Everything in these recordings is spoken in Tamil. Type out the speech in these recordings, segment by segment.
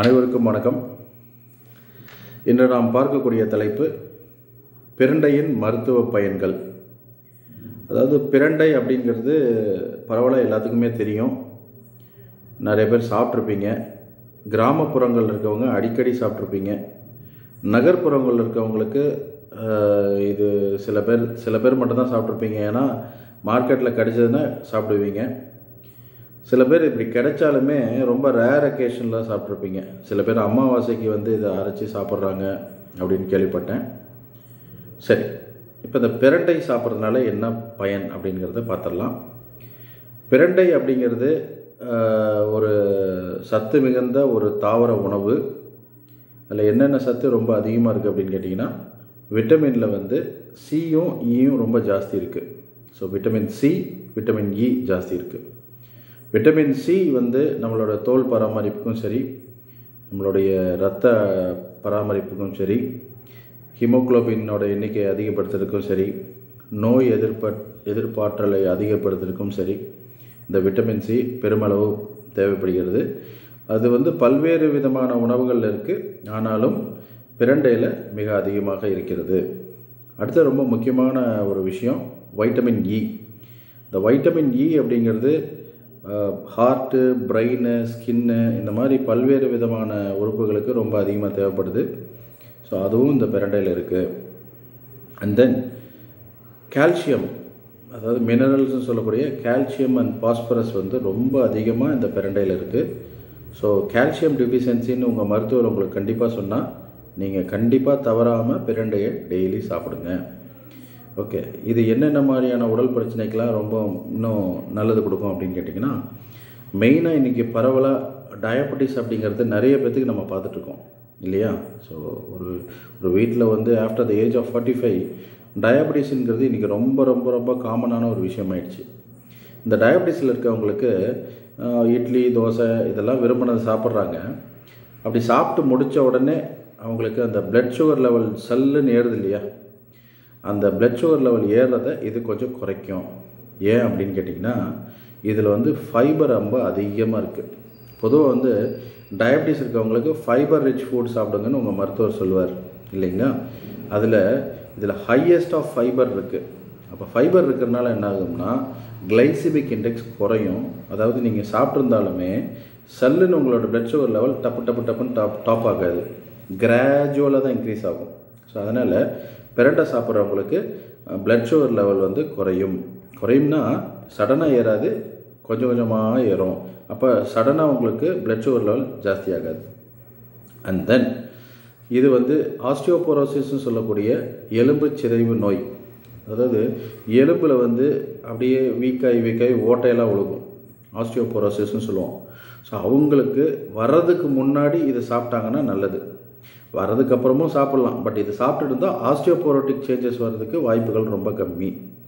அனைவருக்கும் வணக்கம் இன்று நாம் பார்க்கக்கூடிய தலைப்பு பிரண்டையின் மருத்துவ பயன்கள் அதாவது பிரண்டை அப்படிங்கிறது பரவாயில்ல எல்லாத்துக்குமே தெரியும் நிறைய பேர் சாப்பிட்ருப்பீங்க கிராமப்புறங்கள் இருக்கவங்க அடிக்கடி சாப்பிட்ருப்பீங்க நகர்ப்புறங்கள் இருக்கவங்களுக்கு ஆஹ், இது சில பேர் சில பேர் மட்டும்தான் சாப்பிட்ருப்பீங்க ஏன்னா மார்க்கெட்டில் கிடைச்சதுன்னா சாப்பிடுவீங்க சில பேர் இப்படி கிடைச்சாலுமே ரொம்ப ரேர் அக்கேஷனில் சாப்பிட்ருப்பீங்க சில பேர் அமாவாசைக்கு வந்து இதை அரைச்சி சாப்பிட்றாங்க அப்படின்னு கேள்விப்பட்டேன் சரி இப்போ இந்த பிரண்டை சாப்பிட்றதுனால என்ன பயன் அப்படிங்கிறத பார்த்துடலாம் பிரண்டை அப்படிங்கிறது ஆஹ், ஒரு சத்து மிகுந்த ஒரு தாவர உணவு அதில் என்னென்ன சத்து ரொம்ப அதிகமாக இருக்குது அப்படின்னு கேட்டிங்கன்னா விட்டமினில் வந்து சியும் ஈயும் ரொம்ப ஜாஸ்தி இருக்குது so vitamin C vitamin E ஜாஸ்தி இருக்குது விட்டமின் சி வந்து நம்மளோட தோல் பராமரிப்புக்கும் சரி நம்மளுடைய இரத்த பராமரிப்புக்கும் சரி ஹீமோகுளோபினோட எண்ணிக்கையை அதிகப்படுத்துறதுக்கும் சரி நோய் எதிர்ப்ப எதிர்ப்பாற்றலை அதிகப்படுத்துறதுக்கும் சரி இந்த விட்டமின் சி பெருமளவு தேவைப்படுகிறது அது வந்து பல்வேறு விதமான உணவுகள் இருக்குது ஆனாலும் பிரண்டையில் மிக அதிகமாக இருக்கிறது அடுத்து ரொம்ப முக்கியமான ஒரு விஷயம் வைட்டமின் இ இந்த வைட்டமின் இ அப்படிங்கிறது ஹார்ட்டு பிரெயின் ஸ்கின்னு இந்த மாதிரி பல்வேறு விதமான உறுப்புகளுக்கு ரொம்ப அதிகமாக தேவைப்படுது ஸோ அதுவும் இந்த பிரண்டையில் இருக்குது அண்ட் தென் கால்சியம் அதாவது மினரல்ஸ்னு சொல்லக்கூடிய கால்சியம் அண்ட் பாஸ்பரஸ் வந்து ரொம்ப அதிகமாக இந்த பிரண்டையில் இருக்குது ஸோ கால்சியம் டிஃபிஷியன்சின்னு உங்கள் மருத்துவர் உங்களுக்கு கண்டிப்பாக சொன்னால் நீங்கள் கண்டிப்பாக தவறாமல் பிரண்டையை டெய்லி சாப்பிடுங்க ஓகே இது என்னென்ன மாதிரியான உடல் பிரச்சனைக்கெலாம் ரொம்ப இன்னும் நல்லது கொடுக்கும் அப்படின்னு கேட்டிங்கன்னா மெயினாக இன்றைக்கி பரவலாக டயபெட்டிஸ் அப்படிங்கிறது நிறைய பேர்த்துக்கு நம்ம பார்த்துட்ருக்கோம் இல்லையா ஸோ ஒரு ஒரு வீட்டில் வந்து after the age of forty five டயபெட்டிஸுங்கிறது இன்றைக்கி ரொம்ப ரொம்ப ரொம்ப காமனான ஒரு விஷயமாயிடுச்சு இந்த டயபெட்டிஸில் இருக்கவங்களுக்கு ஆஹ், இட்லி தோசை இதெல்லாம் விரும்பினது சாப்பிட்றாங்க அப்படி சாப்பிட்டு முடித்த உடனே அவங்களுக்கு அந்த பிளட் சுகர் லெவல் சல்லுன்னு ஏறுது இல்லையா அந்த பிளட் சுகர் லெவல் ஏறுறதை இது கொஞ்சம் குறைக்கும் ஏன் அப்படின்னு கேட்டிங்கன்னா இதில் வந்து ஃபைபர் ரொம்ப அதிகமாக இருக்குது பொதுவாக வந்து டயபிட்டிஸ் இருக்கவங்களுக்கு ஃபைபர் ரிச் ஃபுட் சாப்பிடுங்கன்னு உங்கள் மருத்துவர் சொல்லுவார் இல்லைங்களா அதில் இதில் ஹையஸ்ட் ஆஃப் ஃபைபர் இருக்குது அப்போ ஃபைபர் இருக்கிறனால என்ன ஆகும்னா கிளைசிமிக் இண்டெக்ஸ் குறையும் அதாவது நீங்கள் சாப்பிட்ருந்தாலுமே சல்லுன்னு உங்களோட பிளட் சுகர் லெவல் டப்பு டப்பு டப்புன்னு டாப் டாப் ஆகாது கிராஜுவலாக தான் இன்க்ரீஸ் ஆகும் ஸோ அதனால் பிரண்டை சாப்பிட்றவங்களுக்கு பிளட் சுகர் லெவல் வந்து குறையும் குறையும்னா சடனாக ஏறாது கொஞ்சம் கொஞ்சமாக ஏறும் அப்போ சடனாக உங்களுக்கு பிளட் சுகர் லெவல் ஜாஸ்தி ஆகாது அண்ட் தென் இது வந்து ஆஸ்டியோபோரோசிஸ்னு சொல்லக்கூடிய எலும்பு சிதைவு நோய் அதாவது எலும்பில் வந்து அப்படியே வீக்காகி வீக்காகி ஓட்டையெல்லாம் விழுகும் ஆஸ்டியோபோரோசிஸ்னு சொல்லுவோம் ஸோ அவங்களுக்கு வர்றதுக்கு முன்னாடி இது சாப்பிட்டாங்கன்னா நல்லது வர்றதுக்கு அப்புறமும் சாப்பிட்லாம் பட் இது சாப்பிட்டுட்டு இருந்தால் ஆஸ்டியோபோரோட்டிக் சேஞ்சஸ் வர்றதுக்கு வாய்ப்புகள் ரொம்ப கம்மி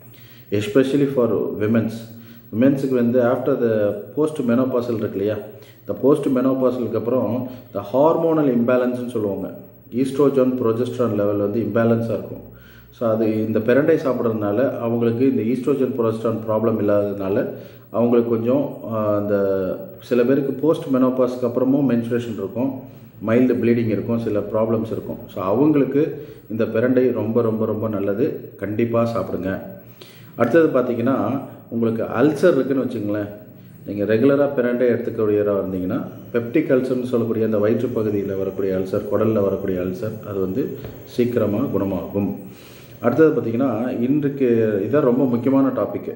எஸ்பெஷலி ஃபார் விமென்ஸ் விமென்ஸுக்கு வந்து ஆஃப்டர் த போஸ்ட் மெனோபாசல் இருக்கு இல்லையா இந்த போஸ்ட் மெனோபாசலுக்கு அப்புறம் இந்த ஹார்மோனல் இம்பேலன்ஸ்னு சொல்லுவாங்க ஈஸ்ட்ரோஜன் ப்ரொஜெஸ்ட்ரான் லெவல் வந்து இம்பேலன்ஸாக இருக்கும் ஸோ அது இந்த பிரண்டை சாப்பிட்றதுனால அவங்களுக்கு இந்த ஈஸ்ட்ரோஜன் ப்ரொஜெஸ்ட்ரான் ப்ராப்ளம் இல்லாததுனால அவங்களுக்கு கொஞ்சம் ஆஹ், இந்த சில பேருக்கு போஸ்ட் மெனோபாஸ்க்கு அப்புறமும் மென்சுரேஷன் இருக்கும் மைல்டு ப்ளீடிங் இருக்கும் சில ப்ராப்ளம்ஸ் இருக்கும் ஸோ அவங்களுக்கு இந்த பிரண்டை ரொம்ப ரொம்ப ரொம்ப நல்லது கண்டிப்பாக சாப்பிடுங்க அடுத்தது பார்த்தீங்கன்னா உங்களுக்கு அல்சர் இருக்குன்னு வச்சுங்களேன் நீங்கள் ரெகுலராக பிரண்டை எடுத்துக்கூடியவராக இருந்தீங்கன்னா பெப்டிக் அல்சர்னு சொல்லக்கூடிய அந்த வயிற்று பகுதியில் வரக்கூடிய அல்சர் குடலில் வரக்கூடிய அல்சர் அது வந்து சீக்கிரமாக குணமாகும் அடுத்தது பார்த்தீங்கன்னா இன்றைக்கு இதான் ரொம்ப முக்கியமான டாப்பிக்கு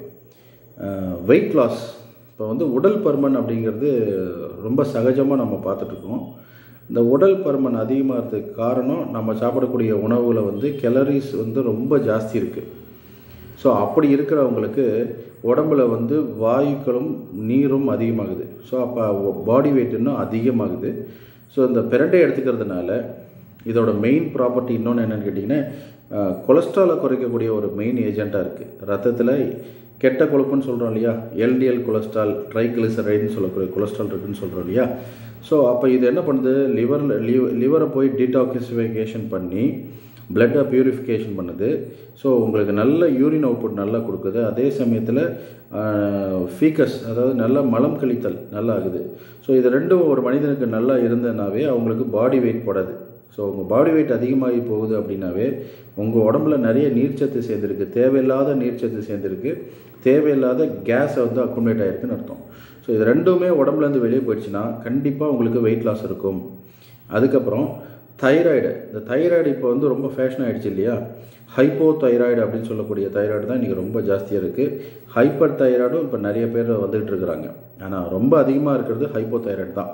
வெயிட் லாஸ் இப்போ வந்து உடல் பருமன் அப்படிங்கிறது ரொம்ப சகஜமாக நம்ம பார்த்துட்ருக்கோம் இந்த உடல் பருமன் அதிகமாகிறதுக்கு காரணம் நம்ம சாப்பிடக்கூடிய உணவுல வந்து கேலரிஸ் வந்து ரொம்ப ஜாஸ்தி இருக்குது ஸோ அப்படி இருக்கிறவங்களுக்கு உடம்புல வந்து வாயுக்களும் நீரும் அதிகமாகுது ஸோ அப்போ பாடி வெயிட் இன்னும் அதிகமாகுது ஸோ இந்த பிரண்டை எடுத்துக்கிறதுனால இதோட மெயின் ப்ராப்பர்ட்டி இன்னொன்று என்னென்னு கேட்டிங்கன்னா கொலஸ்ட்ராலை குறைக்கக்கூடிய ஒரு மெயின் ஏஜெண்ட்டாக இருக்குது ரத்தத்தில் கெட்ட கொழுப்புன்னு சொல்கிறோம் இல்லையா எல்டிஎல் கொலஸ்ட்ரால் ட்ரைகிளிசரைடுன்னு சொல்லக்கூடிய கொலஸ்ட்ரால் இருக்குன்னு சொல்கிறோம் இல்லையா ஸோ அப்போ இது என்ன பண்ணுது லிவரில் லிவரை போய் டீடாக்சிஃபிகேஷன் பண்ணி பிளட்டை பியூரிஃபிகேஷன் பண்ணுது ஸோ உங்களுக்கு நல்ல யூரின் அவுட்புட் நல்லா கொடுக்குது அதே சமயத்தில் ஃபீக்கஸ் அதாவது நல்ல மலம் கழித்தல் நல்லா ஆகுது ஸோ இது ரெண்டும் ஒரு மனிதனுக்கு நல்லா இருந்ததுனாவே அவங்களுக்கு பாடி வெயிட் போடாது ஸோ உங்கள் பாடி வெயிட் அதிகமாகி போகுது அப்படின்னாவே உங்கள் உடம்புல நிறைய நீர்ச்சத்து சேர்ந்துருக்கு தேவையில்லாத நீர்ச்சத்து சேர்ந்துருக்கு தேவையில்லாத கேஸை வந்து அக்குமுலேட் ஆகிருக்குன்னு அர்த்தம் ஸோ இது ரெண்டுமே உடம்புலேருந்து வெளியே போயிடுச்சுன்னா கண்டிப்பாக உங்களுக்கு வெயிட் லாஸ் இருக்கும் அதுக்கப்புறம் தைராய்டு இந்த தைராய்டு இப்போ வந்து ரொம்ப ஃபேஷன் ஆகிடுச்சு இல்லையா ஹைப்போ தைராய்டு அப்படின்னு சொல்லக்கூடிய தைராய்டு தான் இன்றைக்கி ரொம்ப ஜாஸ்தியாக இருக்குது ஹைப்பர் தைராய்டும் இப்போ நிறைய பேர் வந்துகிட்டு இருக்கிறாங்க ஆனால் ரொம்ப அதிகமாக இருக்கிறது ஹைப்போ தைராய்டு தான்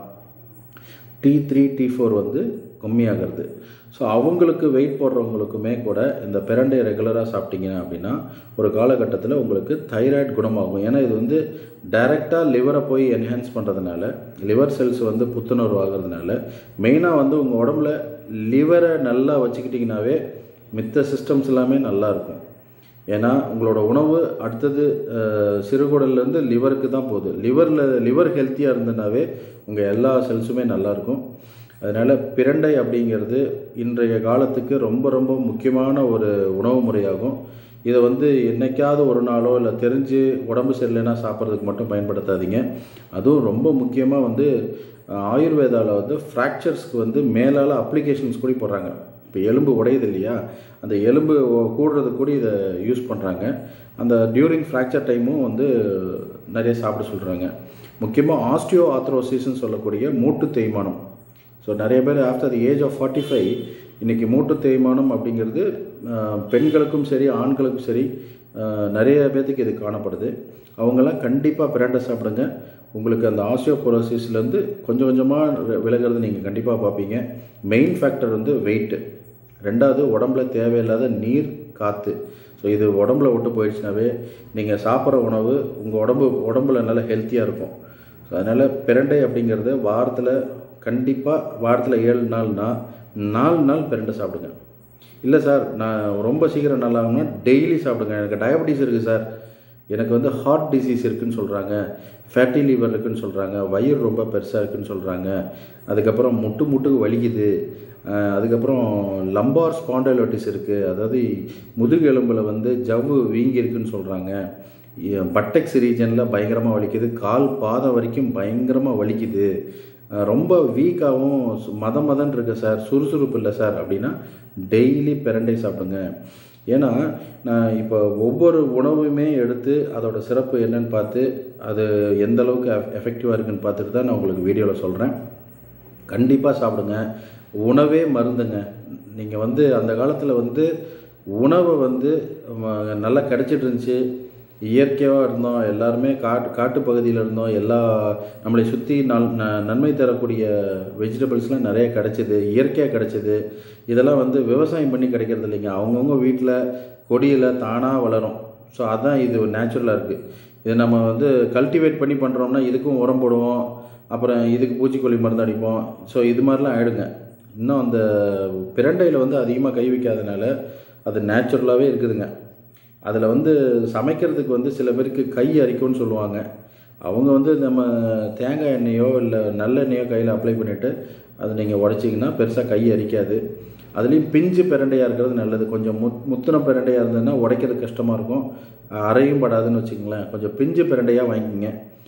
டி த்ரீ டி ஃபோர் வந்து கம்மியாகிறது ஸோ அவங்களுக்கு வெயிட் போடுறவங்களுக்குமே கூட இந்த பிரண்டை ரெகுலராக சாப்பிட்டீங்க அப்படின்னா ஒரு காலகட்டத்தில் உங்களுக்கு தைராய்டு குணமாகும் ஏன்னா இது வந்து டைரெக்டாக லிவரை போய் என்ஹான்ஸ் பண்ணுறதுனால லிவர் செல்ஸ் வந்து புத்துணர்வு ஆகிறதுனால மெயினாக வந்து உங்கள் உடம்புல லிவரை நல்லா வச்சுக்கிட்டிங்கனாவே மித்த சிஸ்டம்ஸ் எல்லாமே நல்லா இருக்கும் ஏன்னா உங்களோட உணவு அடுத்தது சிறுகுடல்லேருந்து லிவருக்கு தான் போகுது லிவரில் லிவர் ஹெல்த்தியாக இருந்ததுனாவே உங்கள் எல்லா செல்ஸுமே நல்லாயிருக்கும் அதனால் பிரண்டை அப்படிங்கிறது இன்றைய காலத்துக்கு ரொம்ப ரொம்ப முக்கியமான ஒரு உணவு முறையாகும் இதை வந்து என்றைக்காவது ஒரு நாளோ இல்லை தெரிஞ்சு உடம்பு சரியில்லைன்னா சாப்பிட்றதுக்கு மட்டும் பயன்படுத்தாதீங்க அதுவும் ரொம்ப முக்கியமாக வந்து ஆயுர்வேதாவில் வந்து ஃப்ராக்சர்ஸ்க்கு வந்து மேலால் அப்ளிகேஷன்ஸ் கூட போடுறாங்க இப்போ எலும்பு உடையுது இல்லையா அந்த எலும்பு கூடுறதுக்கு கூட இதை யூஸ் பண்ணுறாங்க அந்த டியூரிங் ஃப்ராக்சர் டைமும் வந்து நிறைய சாப்பிட சொல்கிறாங்க முக்கியமாக ஆஸ்டியோ ஆத்ரோசிஸ்ன்னு சொல்லக்கூடிய மூட்டு தேய்மானம் ஸோ நிறைய பேர் after the age of forty five இன்றைக்கி மூட்டு தேய்மானம் அப்படிங்கிறது பெண்களுக்கும் சரி ஆண்களுக்கும் சரி நிறைய பேர்த்துக்கு இது காணப்படுது அவங்கெல்லாம் கண்டிப்பாக பிரண்டை சாப்பிடுங்க உங்களுக்கு அந்த ஆசியோபோரோசிஸ்லேருந்து கொஞ்சம் கொஞ்சமாக விலகிறது நீங்கள் கண்டிப்பாக பார்ப்பீங்க மெயின் ஃபேக்டர் வந்து வெயிட்டு ரெண்டாவது உடம்புல தேவையில்லாத நீர் காற்று ஸோ இது உடம்புல விட்டு போயிடுச்சுனாவே நீங்கள் சாப்பிட்ற உணவு உங்கள் உடம்பு உடம்புல நல்லா ஹெல்த்தியாக இருக்கும் ஸோ அதனால் பிரண்டை அப்படிங்கிறது வாரத்தில் கண்டிப்பாக வாரத்தில் ஏழு நாள்னா நாலு நாள் பிரண்டை சாப்பிடுங்க இல்லை சார் நான் ரொம்ப சீக்கிரம் நல்லா ஆகணும்னா டெய்லி சாப்பிடுங்க எனக்கு டயபெட்டிஸ் இருக்குது சார் எனக்கு வந்து ஹார்ட் டிசீஸ் இருக்குதுன்னு சொல்கிறாங்க ஃபேட்டி லிவர் இருக்குதுன்னு சொல்கிறாங்க வயிறு ரொம்ப பெருசாக இருக்குதுன்னு சொல்கிறாங்க அதுக்கப்புறம் முட்டு முட்டுக்கு வலிக்குது அதுக்கப்புறம் லம்பார் ஸ்பாண்டலோட்டிஸ் இருக்குது அதாவது முதுகு எலும்பில் வந்து ஜவ்வு வீங்கி இருக்குன்னு சொல்கிறாங்க பட்டெக்ஸ் ரீஜனில் பயங்கரமாக வலிக்குது கால் பாதம் வரைக்கும் பயங்கரமாக வலிக்குது ரொம்ப வீக்காகவும் மத மதன் இருக்கு சார் சுறுசுறுப்பு இல்லை சார் அப்படின்னா டெய்லி பிரண்டை சாப்பிடுங்க ஏன்னா நான் இப்போ ஒவ்வொரு உணவுமே எடுத்து அதோட சிறப்பு என்னன்னு பார்த்து அது எந்த அளவுக்கு எஃபெக்டிவாக இருக்குன்னு பார்த்துட்டு தான் நான் உங்களுக்கு வீடியோவில் சொல்கிறேன் கண்டிப்பாக சாப்பிடுங்க உணவே மருந்துங்க நீங்கள் வந்து அந்த காலத்தில் வந்து உணவை வந்து நல்லா கிடச்சிட்டு இருந்துச்சு இயற்கையாக இருந்தோம் எல்லாருமே காட்டு காட்டு பகுதியில் இருந்தோம் எல்லா நம்மளை சுற்றி நல் நன்மை தரக்கூடிய வெஜிடபிள்ஸ்லாம் நிறைய கிடச்சிது இயற்கையாக கிடச்சிது இதெல்லாம் வந்து விவசாயம் பண்ணி கிடைக்கிறது இல்லைங்க அவங்கவுங்க வீட்டில் கொடியில் தானாக வளரும் ஸோ அதுதான் இது நேச்சுரலாக இருக்குது இதை நம்ம வந்து கல்டிவேட் பண்ணி பண்ணுறோம்னா இதுக்கும் உரம் போடுவோம் அப்புறம் இதுக்கு பூச்சிக்கொல்லி மருந்து அடிப்போம் ஸோ இது மாதிரிலாம் ஆகிடுங்க இன்னும் அந்த பிரண்டையில் வந்து அதிகமாக கை வைக்காதனால அது நேச்சுரலாகவே இருக்குதுங்க அதில் வந்து சமைக்கிறதுக்கு வந்து சில பேருக்கு கை அரிக்கும்னு சொல்லுவாங்க அவங்க வந்து நம்ம தேங்காய் எண்ணெயோ இல்லை நல்லெண்ணெயோ கையில் அப்ளை பண்ணிவிட்டு அதை நீங்கள் உடச்சிங்கன்னா பெருசாக கை அரிக்காது அதுலேயும் பிஞ்சு பிரண்டையாக இருக்கிறது நல்லது கொஞ்சம் முத் முத்தின பிரண்டையாக இருந்ததுன்னா உடைக்கிறது கஷ்டமாக இருக்கும் அரையும் படாதுன்னு வச்சுக்கங்களேன் கொஞ்சம் பிஞ்சு பிரண்டையாக வாங்கிக்கிங்க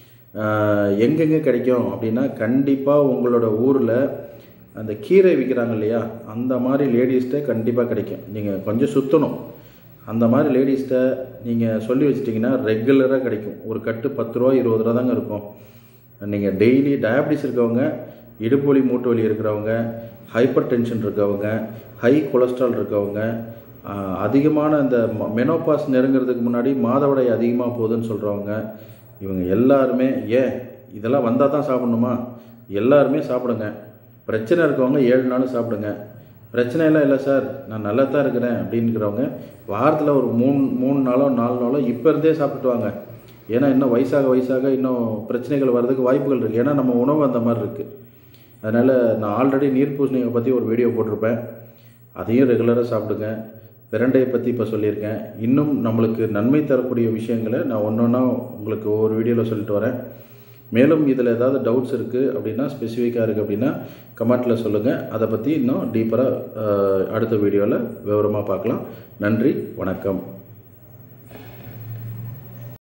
எங்கெங்கே கிடைக்கும் அப்படின்னா கண்டிப்பாக உங்களோட ஊரில் அந்த கீரை விற்கிறாங்க இல்லையா அந்த மாதிரி லேடிஸ்கிட்ட கண்டிப்பாக கிடைக்கும் நீங்கள் கொஞ்சம் சுற்றணும் அந்த மாதிரி லேடிஸ்கிட்ட நீங்கள் சொல்லி வச்சிட்டிங்கன்னா ரெகுலராக கிடைக்கும் ஒரு கட்டு பத்து ரூபா இருபது ரூபா தாங்க இருக்கும் நீங்கள் டெய்லி டயபிட்டிஸ் இருக்கவங்க இடுப்பு வலி மூட்டு வலி இருக்கிறவங்க ஹைப்பர் டென்ஷன் இருக்கவங்க ஹை கொலஸ்ட்ரால் இருக்கவங்க அதிகமான இந்த மெனோபாஸ் நெருங்கிறதுக்கு முன்னாடி மாதவிடாய் அதிகமாக போகுதுன்னு சொல்கிறவங்க இவங்க எல்லாருமே ஏன் இதெல்லாம் வந்தால் தான் சாப்பிட்ணுமா எல்லாருமே சாப்பிடுங்க பிரச்சனை இருக்கவங்க ஏழு நாள் சாப்பிடுங்க பிரச்சனையெல்லாம் இல்லை சார் நான் நல்லா தான் இருக்கிறேன் அப்படின்னுக்கிறவங்க வாரத்தில் ஒரு மூணு மூணு நாளோ நாலு நாளோ இப்போ இருந்தே சாப்பிட்டு வாங்க ஏன்னா இன்னும் வயசாக வயசாக இன்னும் பிரச்சனைகள் வர்றதுக்கு வாய்ப்புகள் இருக்குது ஏன்னா நம்ம உணவு அந்த மாதிரி இருக்குது அதனால் நான் ஆல்ரெடி நீர் பூசணியை பற்றி ஒரு வீடியோ போட்டிருப்பேன் அதையும் ரெகுலராக சாப்பிடுங்க பிரண்டையை பற்றி இப்போ சொல்லியிருக்கேன் இன்னும் நம்மளுக்கு நன்மை தரக்கூடிய விஷயங்களை நான் ஒன்று ஒன்றா உங்களுக்கு ஒவ்வொரு வீடியோவில் சொல்லிட்டு வரேன் மேலும் இதில் ஏதாவது டவுட்ஸ் இருக்குது அப்படின்னா ஸ்பெசிஃபிக்காக இருக்குது அப்படின்னா கமெண்ட்டில் சொல்லுங்கள் அதை பற்றி இன்னும் டீப்பராக அடுத்த வீடியோவில் விவரமாக பார்க்கலாம் நன்றி வணக்கம்